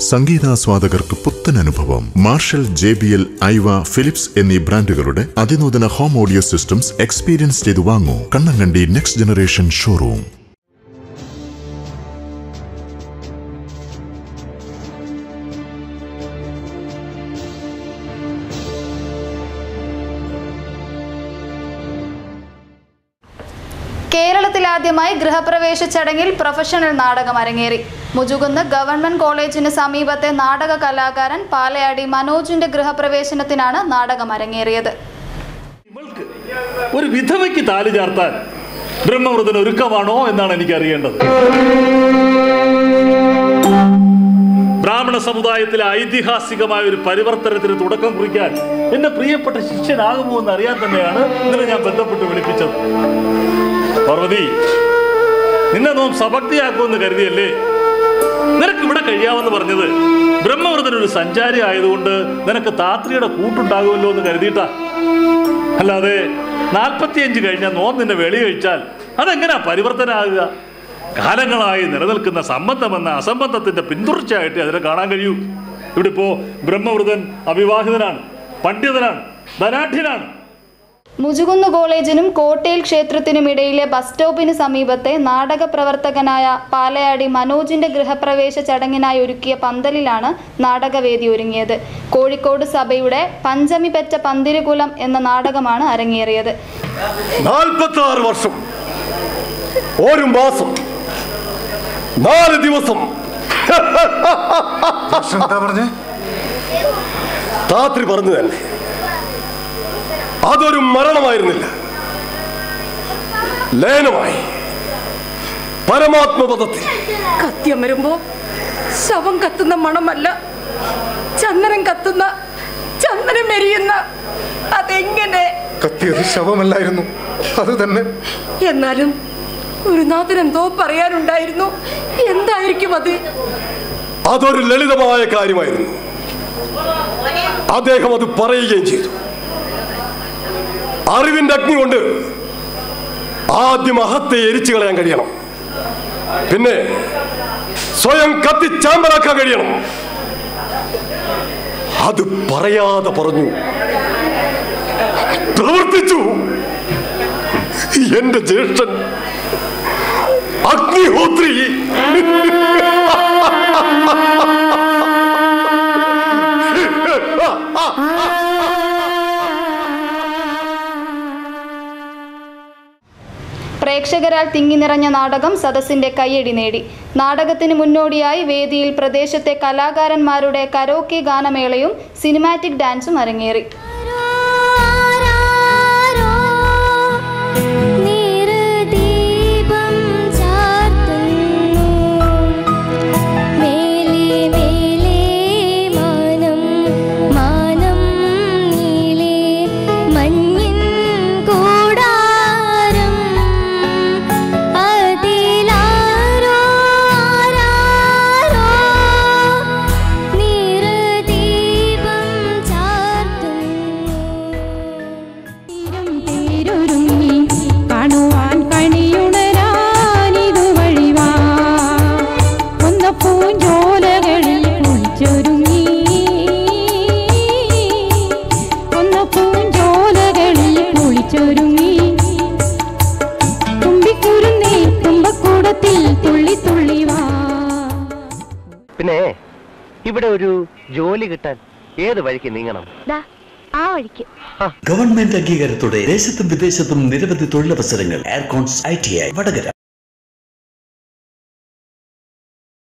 സംഗീതാസ്വാദകർക്ക് പുത്തൻ അനുഭവം Marshall J B L Aiwa Philips എന്നീ ബ്രാൻഡുകളുടെ അതിനൂതന ഹോം ഓഡിയോ സിസ്റ്റംസ് എക്സ്പീരിയൻസ് ചെയ്തു വാങ്ങൂ കണ്ണങ്കണ്ടി നെക്സ്റ്റ് ജനറേഷൻ ഷോറൂം കേരളത്തിലാദ്യമായി ഗൃഹപ്രവേശ ചടങ്ങിൽ പ്രൊഫഷണൽ നാടകം അരങ്ങേറി മുജുകുന്ന് ഗവൺമെന്റ് കോളേജിന് സമീപത്തെ നാടക കലാകാരൻ പാലയാടി മനോജിന്റെ ഗൃഹപ്രവേശനത്തിനാണ് നാടകം അരങ്ങേറിയത് ഇവൾക്ക് ഒരു വിധവയ്ക്ക് താലി ചാർത്താൻ ബ്രഹ്മവൃതൻ ഒരുക്കമാണോ എന്നാണ് എനിക്ക് അറിയേണ്ടത് ബ്രാഹ്മണ സമുദായത്തിലെ ഐതിഹാസികമായ ഒരു പരിവർത്തനത്തിന് തുടക്കം കുറിക്കാൻ എന്റെ പ്രിയപ്പെട്ട ശിഷ്യനാകുമോ എന്ന് അറിയാൻ തന്നെയാണ് ഇന്നലെ ഞാൻ ബന്ധപ്പെട്ട് വിളിപ്പിച്ചത് പാർവതി നിന്നെ നാം സഭക്തിയാക്കുമെന്ന് കരുതിയല്ലേ നിനക്ക് ഇവിടെ കഴിയാമെന്ന് പറഞ്ഞത് ബ്രഹ്മവൃതൻ ഒരു സഞ്ചാരി ആയതുകൊണ്ട് നിനക്ക് താത്രിയുടെ കൂട്ടുണ്ടാകുമല്ലോ എന്ന് കരുതിയിട്ടാ അല്ലാതെ നാൽപ്പത്തിയഞ്ച് കഴിഞ്ഞ നോം നിന്നെ വെളി കഴിച്ചാൽ അതെങ്ങനെയാ പരിവർത്തനാകുക കാലങ്ങളായി നിലനിൽക്കുന്ന സംബന്ധമെന്ന അസംബന്ധത്തിന്റെ പിന്തുടർച്ചയായിട്ട് അതിനെ കാണാൻ കഴിയൂ ഇവിടെ ഇപ്പോ ബ്രഹ്മവൃതൻ അവിവാഹിതനാണ് പണ്ഡിതനാണ് ധനാഠ്യനാണ് മുജുകുന്ന് കോളേജിനും കോട്ടയിൽ ക്ഷേത്രത്തിനും ഇടയിലെ ബസ് സ്റ്റോപ്പിന് സമീപത്തെ നാടക പ്രവർത്തകനായ പാലയാടി മനോജിന്റെ ഗൃഹപ്രവേശ ചടങ്ങിനായി ഒരുക്കിയ പന്തലിലാണ് നാടകവേദി ഒരുങ്ങിയത് കോഴിക്കോട് സഭയുടെ പഞ്ചമി പെറ്റ പന്തിരുകുലം എന്ന നാടകമാണ് അരങ്ങേറിയത് നാൽപ്പത്തി ആറ് വർഷം ഒരു മാസം നാല് ദിവസം എന്താ പറഞ്ഞേ രാത്രി പറഞ്ഞു തന്നെ അതൊരു മരണമായിരുന്നില്ല ലയനമായി പരമാത്മപദത്തിൽ കത്തിയമരുമ്പോ ശവം കത്തുന്ന മണമല്ല ചന്ദനം കത്തുന്ന ചന്ദനം എരിയുന്ന അതെങ്ങനെ കത്തിയത് ശവമല്ലായിരുന്നു അത് തന്നെ എന്നാലും ഗുരുനാഥൻ എന്തോ പറയാനുണ്ടായിരുന്നു എന്തായിരിക്കും അത് അതൊരു ലളിതമായ കാര്യമായിരുന്നു അദ്ദേഹം അത് പറയുകയും ചെയ്തു അറിവിന്റെ അഗ്നി കൊണ്ട് ആദ്യം അഹത്തെ എരിച്ചു കളയാൻ കഴിയണം പിന്നെ സ്വയം കത്തിച്ചാമ്പലാക്കാൻ കഴിയണം അത് പറയാതെ പറഞ്ഞു പ്രവർത്തിച്ചു എന്റെ ജ്യേഷ്ഠൻ അഗ്നിഹോത്രി പ്രേക്ഷകരാൽ തിങ്ങി നിറഞ്ഞ നാടകം സദസ്സിന്റെ കയ്യടി നേടി നാടകത്തിന് മുന്നോടിയായി വേദിയിൽ പ്രദേശത്തെ കലാകാരന്മാരുടെ കരോക്കെ ഗാനമേളയും സിനിമാറ്റിക് ഡാൻസും അരങ്ങേറി നീർദീപം ചാർത്തുന്നു മേലേ മേലേ മാനം മാനം നീലേ മഞ്ഞിൻ കൂടാരം അതിലാരോ ആരാരോ നീർദീപം ചാർത്തുന്നു തേരൊരുങ്ങി കാണുവാൻ കണിയുണരാനിതു വഴിവാ ഒന്ന പൂഞ്ചോലകളിൽ കുളിച്ചൊരുങ്ങി ഒന്ന പൂഞ്ചോലകളിൽ കുളിച്ചൊരുങ്ങി തുമ്പിക്കുരുന്നേ തുമ്പക്കൂടത്തിൽ തുള്ളി തുള്ളി വാ പിന്നെ ഇവിടെ ഒരു ജോലി കിട്ടാൻ ഏത് വഴിക്ക് നീങ്ങണം ദാ ആ വഴിക്ക് ഗവൺമെന്റ് അംഗീകാരത്തോടെ ദേശത്തും വിദേശത്തും നിരവധി തൊഴിലവസരങ്ങൾ Aircons I T I Vadakara